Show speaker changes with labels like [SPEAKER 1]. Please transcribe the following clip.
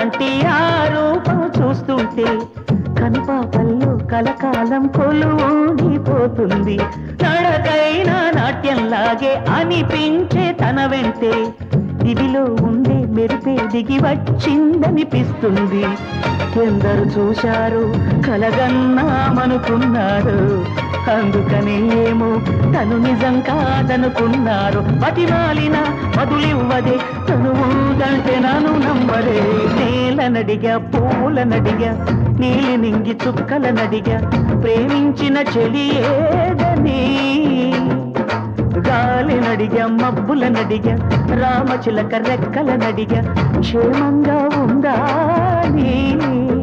[SPEAKER 1] లాంటి ఆ రూపం చూస్తుంటే కనుపాపల్లో కలకాలం కొలువుండిపోతుంది నడకైన నాట్యంలాగే అనిపించే తన వెంటే దివిలో ఉండే మెరిపే దిగి వచ్చిందనిపిస్తుంది ఎందరు చూశారు కలగన్నామనుకున్నారు అందుకని ఏమో తను నిజం కాదనుకున్నారు పతిమాలిన మధులివ్వదే తను ఊదంటే నన్ను నమ్మరే నేలనడిగా పూలనడిగా నీలి నింగి చుక్కలనడిగా ప్రేమించిన చెలి ఏదని గాలి నడిగా మబ్బుల నడిగా రామచిలక రెక్కల నడిగా క్షేమంగా ఉందా నీ